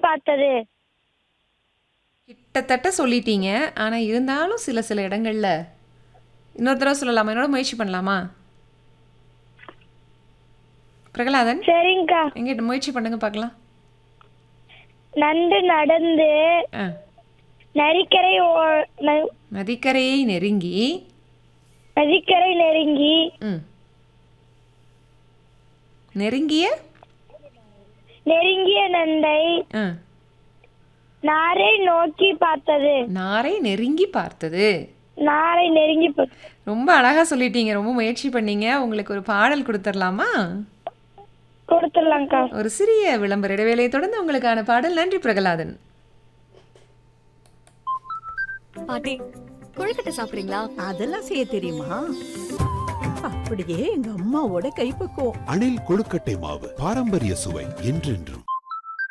பார்த்தது கிட்டத்தட்ட சொல்லிட்டீங்க ஆனால் இருந்தாலும் சில சில இடங்கள்ல இன்னொரு தடவை சொல்லலாமா என்னோட முயற்சி பண்ணலாமா பிரகலாதன் சரிங்கக்கா எங்கிட்ட முயற்சி பண்ணுங்க பார்க்கலாம் நண்டு நடந்து ஆ நரிக்கரை ஓ- ந- நதிக்கரையை நெருங்கி நதிக்கரை நெருங்கி ம் நெருங்கிய நெருங்கிய நண்டை ஆ நாரை நோக்கி பார்த்தது நாரை நெருங்கி பார்த்தது நாரை நெருங்கி பா- ரொம்ப அழகா சொல்லிட்டீங்க ரொம்ப முயற்சி பண்ணீங்க உங்களுக்கு ஒரு பாடல் கொடுத்துடலாமா கொடுத்துடலாம்க்கா ஒரு சிறிய விளம்பர இடைவேளையை தொடர்ந்து உங்களுக்கான பாடல் நன்றி பிரகலாதன் பாட்டி கொழுக்கட்டை சாப்பிடுறீங்களா அதெல்லாம் செய்ய தெரியுமா அப்படியே எங்க அம்மாவோட கைப்பக்குவம் அணில் கொழுக்கட்டை மாவு பாரம்பரிய சுவை என்றென்றும்